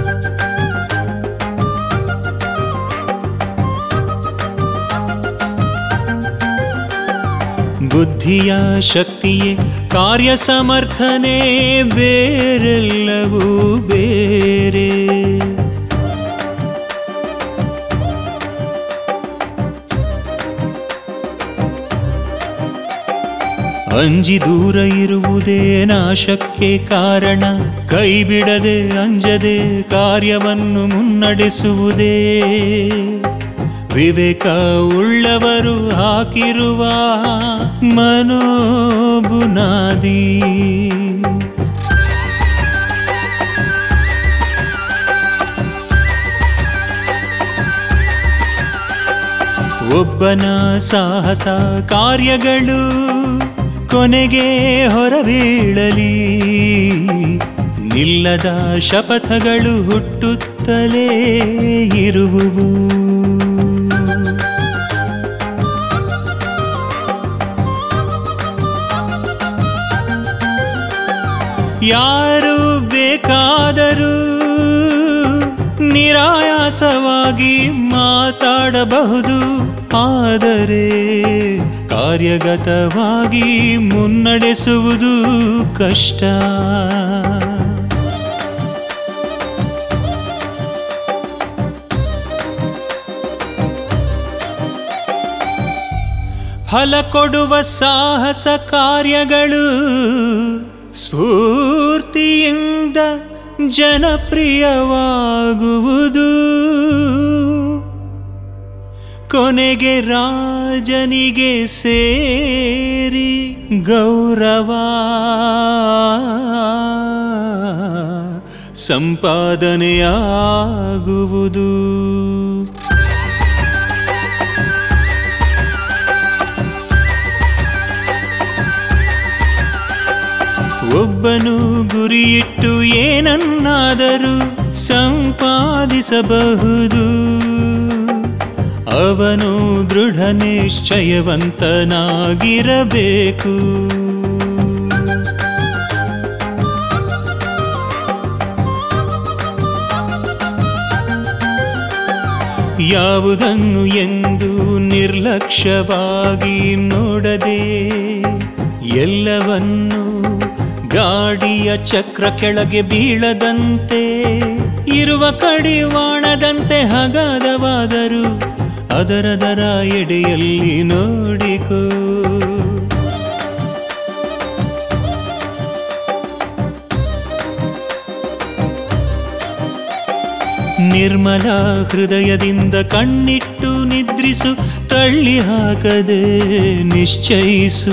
ಬುದ್ಧಿಯ ಶಕ್ತಿಯೇ ಕಾರ್ಯ ಸಮರ್ಥನೆ ಬೇರೆಲ್ಲವೂ ಬೇರೆ ಅಂಜಿ ದೂರ ಇರುವುದೇ ನಾಶಕ್ಕೆ ಕಾರಣ ಕೈ ಬಿಡದೆ ಅಂಜದೆ ಕಾರ್ಯವನ್ನು ಮುನ್ನಡೆಸುವುದೇ ವಿವೇಕ ಉಳ್ಳವರು ಹಾಕಿರುವ ಮನೋಬುನಾದಿ ಒಬ್ಬನ ಸಾಹಸ ಕಾರ್ಯಗಳು ಕೊನೆಗೆ ಹೊರಬೀಳಲಿ ನಿಲ್ಲದ ಶಪಥಗಳು ಹುಟ್ಟುತ್ತಲೇ ಇರುವುವು ಯಾರು ಬೇಕಾದರೂ ನಿರಾಯಾಸವಾಗಿ ಮಾತಾಡಬಹುದು ಆದರೆ ಕಾರ್ಯಗತವಾಗಿ ಮುನ್ನಡೆಸುವುದು ಕಷ್ಟ ಫಲ ಕೊಡುವ ಸಾಹಸ ಕಾರ್ಯಗಳು ಸ್ಫೂರ್ತಿಯಿಂದ ಜನಪ್ರಿಯವಾಗುವುದು ಕೊನೆಗೆ ರಾಜನಿಗೆ ಸೇರಿ ಗೌರವ ಸಂಪಾದನೆಯಾಗುವುದು ಒಬ್ಬನು ಗುರಿಯಿಟ್ಟು ಏನನ್ನಾದರೂ ಸಂಪಾದಿಸಬಹುದು ಅವನು ದೃಢ ನಿಶ್ಚಯವಂತನಾಗಿರಬೇಕು ಯಾವುದನ್ನು ಎಂದು ನಿರ್ಲಕ್ಷ್ಯವಾಗಿ ನೋಡದೆ ಎಲ್ಲವನ್ನು ಗಾಡಿಯ ಚಕ್ರ ಕೆಳಗೆ ಬೀಳದಂತೆ ಇರುವ ಕಡಿವಾಣದಂತೆ ಹಗಾದವಾದರೂ ಅದರದರ ಎಡೆಯಲ್ಲಿ ನೋಡಿಕೋ ನಿರ್ಮಲ ಹೃದಯದಿಂದ ಕಣ್ಣಿಟ್ಟು ನಿದ್ರಿಸು ತಳ್ಳಿ ಹಾಕದೆ ನಿಶ್ಚಯಿಸು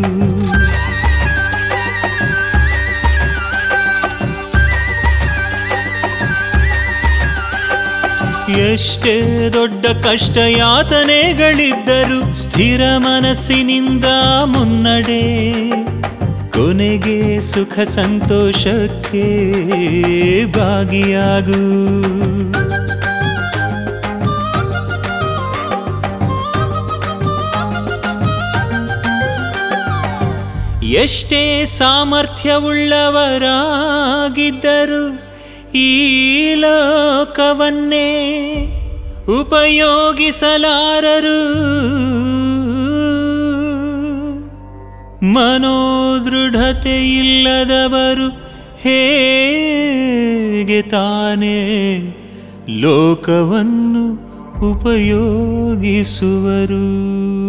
ಎಷ್ಟೇ ದೊಡ್ಡ ಕಷ್ಟ ಯಾತನೆಗಳಿದ್ದರೂ ಸ್ಥಿರ ಮನಸ್ಸಿನಿಂದ ಮುನ್ನಡೆ ಕೊನೆಗೆ ಸುಖ ಸಂತೋಷಕ್ಕೆ ಭಾಗಿಯಾಗು ಎಷ್ಟೇ ಸಾಮರ್ಥ್ಯವುಳ್ಳವರಾಗಿದ್ದರು ಈ ಲೋಕವನ್ನೇ ಉಪಯೋಗಿಸಲಾರರು ಮನೋದೃಢತೆ ಇಲ್ಲದವರು ಹೇಗೆ ತಾನೇ ಲೋಕವನ್ನು ಉಪಯೋಗಿಸುವರು